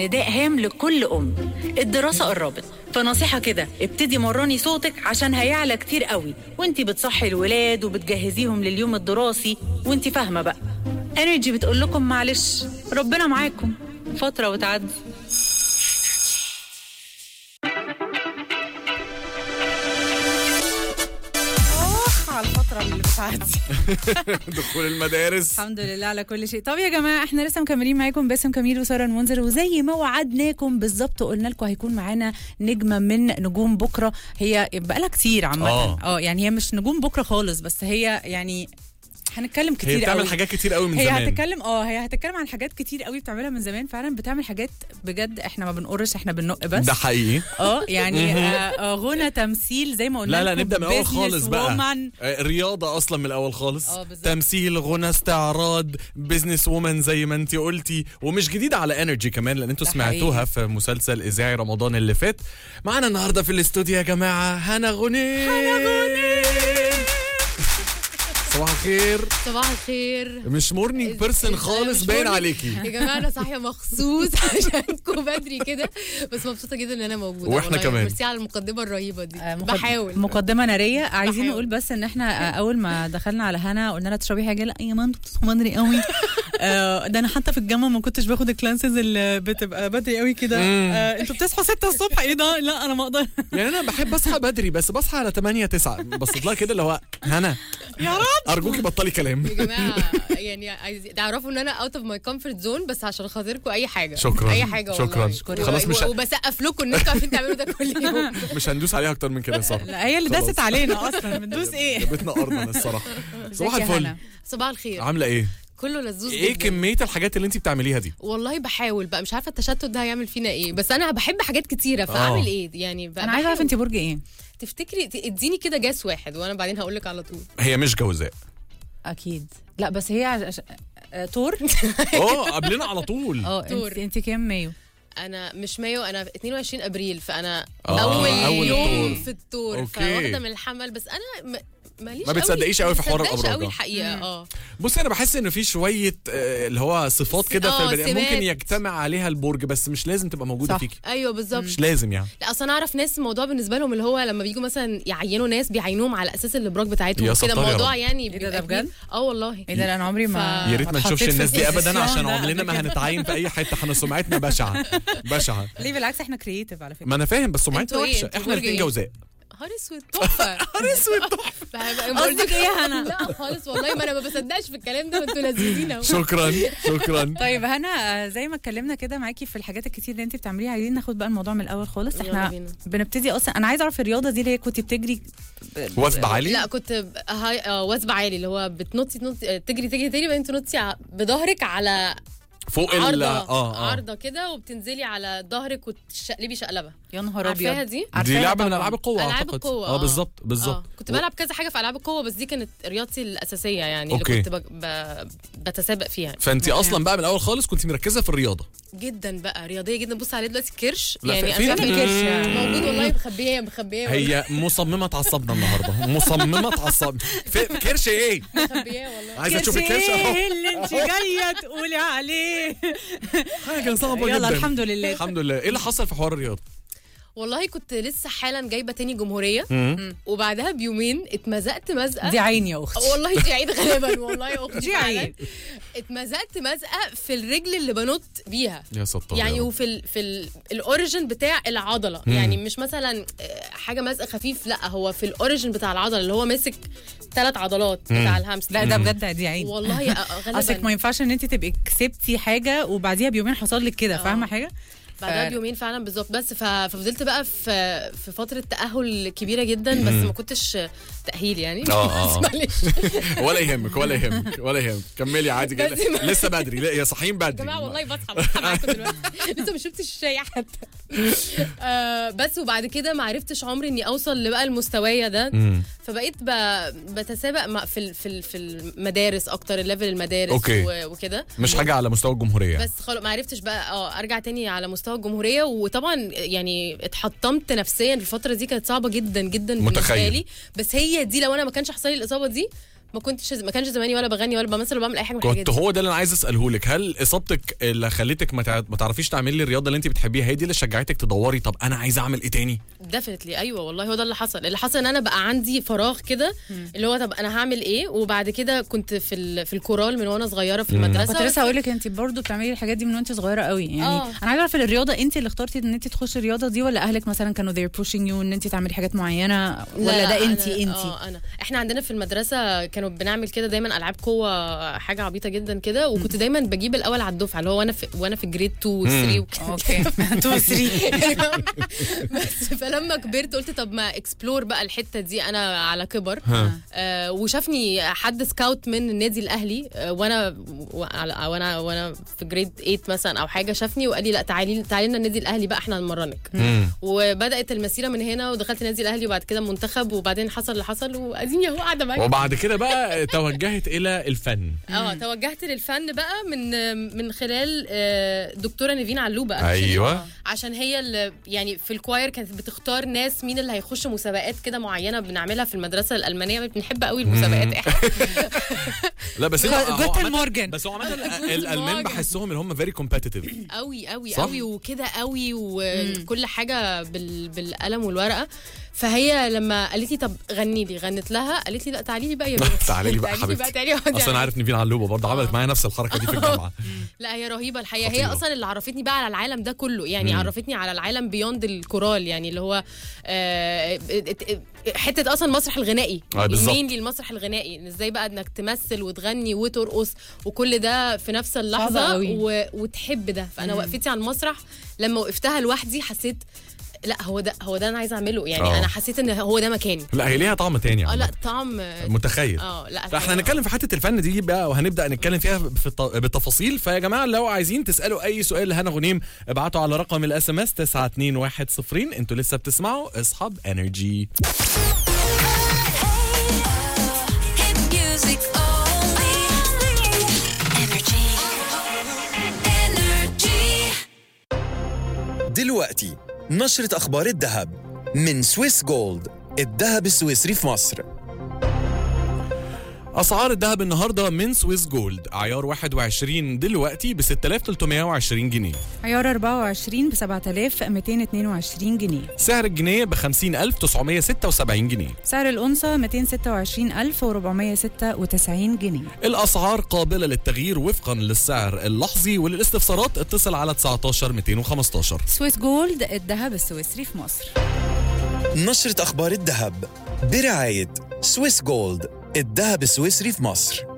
نداء هام لكل أم الدراسة قربت فنصيحة كده ابتدي مرني صوتك عشان هيعلى كتير قوي وانتي بتصحي الولاد وبتجهزيهم لليوم الدراسي وانتي فاهمة بقى انرجي بتقول لكم معلش ربنا معاكم فترة وتعدي على الفترة اللي بتعدي دخول المدارس الحمد لله على كل شيء طب يا جماعه احنا لسه مكملين معاكم باسم كميل وساره المنذر وزي ما وعدناكم بالظبط قلنا لكم هيكون معانا نجمه من نجوم بكره هي بقالها كتير عامه آه. اه يعني هي مش نجوم بكره خالص بس هي يعني هنتكلم كتير هي بتعمل قوي. حاجات كتير قوي من هي زمان هتتكلم اه هي هتتكلم عن حاجات كتير قوي بتعملها من زمان فعلا بتعمل حاجات بجد احنا ما بنقرش احنا بننق بس ده حقيقي اه يعني آه، آه، غنى تمثيل زي ما قلنا لا لا لكم نبدا من الاول business خالص بقى woman. آه، رياضه اصلا من الاول خالص آه، بالظبط. تمثيل غنى استعراض بزنس وومن زي ما انت قلتي ومش جديده على انرجي كمان لان انتوا ده سمعتوها في مسلسل اذاعي رمضان اللي فات معانا النهارده في الاستوديو يا جماعه هنا غني هنا غني صباح الخير صباح الخير مش مورنينج بيرسون خالص مش باين morning. عليكي يا جماعه انا صاحيه مخصوص عشانكم بدري كده بس مبسوطه جدا ان انا موجوده وإحنا والله. كمان. ميرسي على المقدمه الرهيبه دي آه، مقد- بحاول مقدمه ناريه عايزين بحاول. نقول بس ان احنا آه، اول ما دخلنا على هنا قلنا لها تشربي حاجه لا يا ما انتوا بتصحوا بدري قوي آه، ده انا حتى في الجامعه ما كنتش باخد الكلاسز اللي بتبقى بدري قوي كده آه، انتوا بتصحوا 6 الصبح ايه ده لا انا ما اقدر يعني انا بحب اصحى بدري بس بصحى على 8 9 بصيت لها كده اللي هو هنا يا رب ارجوكي بطلي كلام يا جماعه يعني عايز تعرفوا ان انا اوت اوف ماي كومفورت زون بس عشان خاطركم اي حاجه شكراً. اي حاجه شكراً. والله. شكراً. و- خلاص مش ه- و- وبسقف لكم ان انتوا عارفين تعملوا ده كل يوم مش هندوس عليها اكتر من كده يا ساره لا هي اللي خلاص. داست علينا اصلا بندوس ايه بيتنا ارضا الصراحه صباح ازيك يا الفل هنا؟ صباح الخير عامله ايه كله لزوز ايه جداً. كميه الحاجات اللي انت بتعمليها دي والله بحاول بقى مش عارفه التشتت ده هيعمل فينا ايه بس انا بحب حاجات كتيره آه. فاعمل ايه يعني بقى انا عايزه اعرف بحاول. انت برج ايه تفتكري ت- اديني كده جاس واحد وانا بعدين هقول لك على طول هي مش جوزاء اكيد لا بس هي عش... عش... آه، تور اه قبلنا على طول اه تور. انت انت كام مايو انا مش مايو انا 22 ابريل فانا آه، اول, أول يوم الطور. في التور أوكي. فواخده من الحمل بس انا م... ماليش ما بتصدقيش قوي في حوار بتصدقش الأبراج قوي ده. الحقيقه اه بصي انا بحس ان في شويه آه، اللي هو صفات كده في آه، البني آدم ممكن سمات. يجتمع عليها البرج بس مش لازم تبقى موجوده صح. فيكي ايوه بالظبط مش لازم يعني لا اصل انا اعرف ناس الموضوع بالنسبه لهم اللي هو لما بيجوا مثلا يعينوا ناس بيعينوهم على اساس الابراج بتاعتهم يا كده ستار يا الموضوع رب. يعني إيه ده، بيبقى ده بجد؟ كبير. اه والله ايه ده لا، انا عمري ما ف- يا ريت ما اتحطيت نشوفش في الناس دي ابدا البوزيشن عشان ده عمرنا قبل ما كده. هنتعين في اي حته احنا سمعتنا بشعه بشعه ليه بالعكس احنا كرييتيف على فكره ما انا فاهم بس سمعتنا انتوا إيه؟ وحشه انتوا احنا برج الاثنين إيه؟ جوزاء نهار اسود تحفه نهار اسود تحفه قصدك ايه يا هنا؟ لا خالص والله ما انا ما بصدقش في الكلام ده وانتوا لذيذين اهو شكرا شكرا طيب هنا آه، زي ما اتكلمنا كده معاكي في الحاجات الكتير اللي انت بتعمليها عايزين ناخد بقى الموضوع من الاول خالص يلا احنا بينا. بنبتدي اصلا انا عايزه اعرف الرياضه دي اللي هي كنت بتجري ب- وثب عالي لا كنت ب- هاي آه، وثب عالي اللي هو بتنطي تنطي آه، تجري تجري تجري بعدين تنطي ع- بظهرك على فوق ال عارضه اه اه عارضه كده وبتنزلي على ظهرك وتشقلبي شقلبه يا نهار ابيض عارفاها دي؟ دي عارفاها لعبه من طبعاً. العاب القوه العاب اعتقد القوه اه بالظبط بالظبط آه. كنت بلعب كذا حاجه في العاب القوه بس دي كانت رياضتي الاساسيه يعني أوكي. اللي كنت ب... ب... بتسابق فيها فانت اصلا بقى من الاول خالص كنت مركزه في الرياضه جدا بقى رياضيه جدا بص عليه دلوقتي كرش لا، يعني في- انا في- مش عارفة كرش يعني. موجود والله مخبيه مخبيه هي مصممه تعصبنا النهارده مصممه تعصبنا في كرش ايه مخبيه والله عايزه تشوف الكرش كرسي اهو اللي انت جايه تقولي عليه حاجه صعبه يلا جدا الحمد لله الحمد لله ايه اللي حصل في حوار الرياضه والله كنت لسه حالا جايبه تاني جمهوريه مم. وبعدها بيومين اتمزقت مزقه دي عين يا اختي والله دي عيد غالبا والله يا اختي دي فعلاً. عيد. اتمزقت مزقه في الرجل اللي بنط بيها يا ستار يعني يا رب. وفي ال في ال الاوريجن بتاع العضله مم. يعني مش مثلا آه، حاجه مزق خفيف لا هو في الاوريجن بتاع العضله اللي هو ماسك ثلاث عضلات بتاع الهامستر لا ده بجد دي عين والله آه، اصلك ما غالبا ينفعش ان انت تبقي كسبتي حاجه وبعديها بيومين حصل لك كده آه. فاهمه حاجه بعدها ف- بيومين فعلا بالظبط بس ف- ففضلت بقى في في فتره تاهل كبيره جدا بس ما كنتش تاهيل يعني آه، آه، آه. بس معلش ولا يهمك ولا يهمك ولا يهمك كملي عادي بس جدا ما- لسه بدري لا يا صاحيين بدري يا جماعه والله بصحى بصحى معاكم دلوقتي لسه ما شربتش الشاي حتى آه بس وبعد كده ما عرفتش عمري اني اوصل لبقى المستويه ده مم. فبقيت ب... بتسابق مع في ال... في ال... في المدارس اكتر الليفل المدارس أوكي. و... وكده مش حاجه على مستوى الجمهوريه يعني. بس خلاص ما عرفتش بقى اه ارجع تاني على مستوى الجمهوريه وطبعا يعني اتحطمت نفسيا في الفتره دي كانت صعبه جدا جدا بالنسبه متخيل. لي بس هي دي لو انا ما كانش حصل لي الاصابه دي ما كنتش ما كانش زماني ولا بغني ولا بمثل ولا بعمل اي حاجه من الحاجات كنت دي هو ده اللي انا عايز اساله لك هل اصابتك اللي خلتك ما تع- ما تعرفيش تعملي الرياضه اللي انت بتحبيها هي دي اللي شجعتك تدوري طب انا عايز اعمل ايه تاني ديفنتلي ايوه والله هو ده اللي حصل اللي حصل ان انا بقى عندي فراغ كده اللي هو طب انا هعمل ايه وبعد كده كنت في ال- في الكورال من وانا صغيره في المدرسه كنت لسه هقول لك انت برضه بتعملي الحاجات دي من وانت صغيره قوي يعني آه. انا عايزه اعرف الرياضه انت اللي اخترتي ان انت تخشي الرياضه دي ولا اهلك مثلا كانوا they're pushing you ان انت تعملي حاجات معينه ولا ده انت أنا- انت اه انا احنا عندنا في المدرسه كانوا بنعمل كده دايما العاب قوه حاجه عبيطه جدا كده وكنت دايما بجيب الاول على الدفعه اللي هو وانا في وانا في جريد 2 و 3 وكده اوكي 2 3 بس فلما كبرت قلت طب ما اكسبلور بقى الحته دي انا على كبر آه وشافني حد سكاوت من النادي الاهلي آه وانا وعلى- وانا وانا في جريد 8 مثلا او حاجه شافني وقال لي لا تعالي تعالي لنا النادي الاهلي بقى احنا هنمرنك وبدات المسيره من هنا ودخلت النادي الاهلي وبعد كده منتخب وبعدين حصل اللي حصل واديني اهو قاعده معاك وبعد كده بقى توجهت الى الفن اه توجهت للفن بقى من من خلال آه، دكتوره نيفين علوبه actually. أيوة. عشان هي اللي يعني في الكواير كانت بتختار ناس مين اللي هيخش مسابقات كده معينه بنعملها في المدرسه الالمانيه بنحب قوي المسابقات احنا لا بس انت هو جوتن عامة- مورجان. بس هو عامه جوتن الالمان مورجان. بحسهم اللي هم فيري كومبتيتيف قوي قوي صح؟ قوي وكده قوي وكل حاجه بال بالقلم والورقه فهي لما قالت لي طب غني لي غنت لها قالت لي لا تعالي لي بقى يا بنتي تعالي لي بقى تعالي لي حبيبتي تعالي اقعدي اصلا على- عارف نيفين علوبه برضه عملت معايا نفس الحركه دي في الجامعه لا هي رهيبه الحقيقه هي خطيرة. اصلا اللي عرفتني بقى على العالم ده كله يعني عرفتني على العالم بيوند الكورال يعني اللي هو آه، حته اصلا المسرح الغنائي آه، بالظبط. مين المسرح الغنائي إن ازاي بقى انك تمثل وتغني وترقص وكل ده في نفس اللحظه قوي. و... وتحب ده فانا وقفتي على المسرح لما وقفتها لوحدي حسيت لا هو ده هو ده انا عايزه اعمله يعني آه. انا حسيت ان هو ده مكاني لا هي ليها طعم تاني اه عامة. لا طعم متخيل اه لا فاحنا الحقيقة. هنتكلم في حته الفن دي بقى وهنبدا نتكلم فيها في الت- بالتفاصيل فيا جماعه لو عايزين تسالوا اي سؤال لهنا غنيم ابعتوا على رقم الاس ام اس 92110 انتوا لسه بتسمعوا اصحاب انرجي Hit music only. Energy. Energy. دلوقتي نشرة أخبار الذهب من سويس جولد الذهب السويسري في مصر اسعار الذهب النهارده من سويس جولد عيار 21 دلوقتي ب 6320 جنيه عيار 24 ب 7222 جنيه سعر الجنيه ب 50976 جنيه سعر الأنثى 226496 جنيه الاسعار قابله للتغيير وفقا للسعر اللحظي وللاستفسارات اتصل على 19 215 سويس جولد الذهب السويسري في مصر نشرة أخبار الذهب برعاية سويس جولد الذهب السويسري في مصر